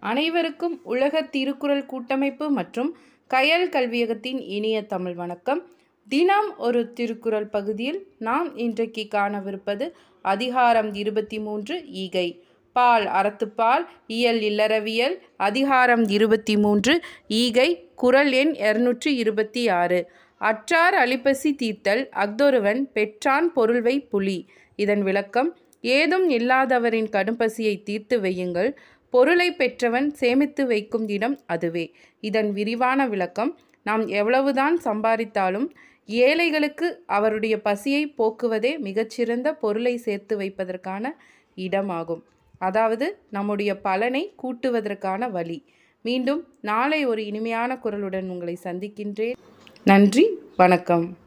அனைவருக்கும் உலக திருக்குறள் கூட்டமைப்பு மற்றும் கயல் கல்வியகத்தின் இனிய தமிழ் வணக்கம் தினம் ஒரு திருக்குறள் பகுதியில் நாம் இன்றைக்கு காணவிருப்பது அதிகாரம் இருபத்தி மூன்று ஈகை பால் அறத்துப்பால் இயல் இல்லறவியல் அதிகாரம் இருபத்தி மூன்று ஈகை குறள் எண் இருநூற்றி இருபத்தி ஆறு அற்றார் அலிப்பசி தீர்த்தல் அஃதொருவன் பெற்றான் பொருள்வை புலி இதன் விளக்கம் ஏதும் இல்லாதவரின் கடும்பசியை தீர்த்து வையுங்கள் பொருளை பெற்றவன் சேமித்து வைக்கும் இடம் அதுவே இதன் விரிவான விளக்கம் நாம் எவ்வளவுதான் சம்பாதித்தாலும் ஏழைகளுக்கு அவருடைய பசியை போக்குவதே மிகச்சிறந்த பொருளை சேர்த்து வைப்பதற்கான இடமாகும் அதாவது நம்முடைய பலனை கூட்டுவதற்கான வழி மீண்டும் நாளை ஒரு இனிமையான குரலுடன் உங்களை சந்திக்கின்றேன் நன்றி வணக்கம்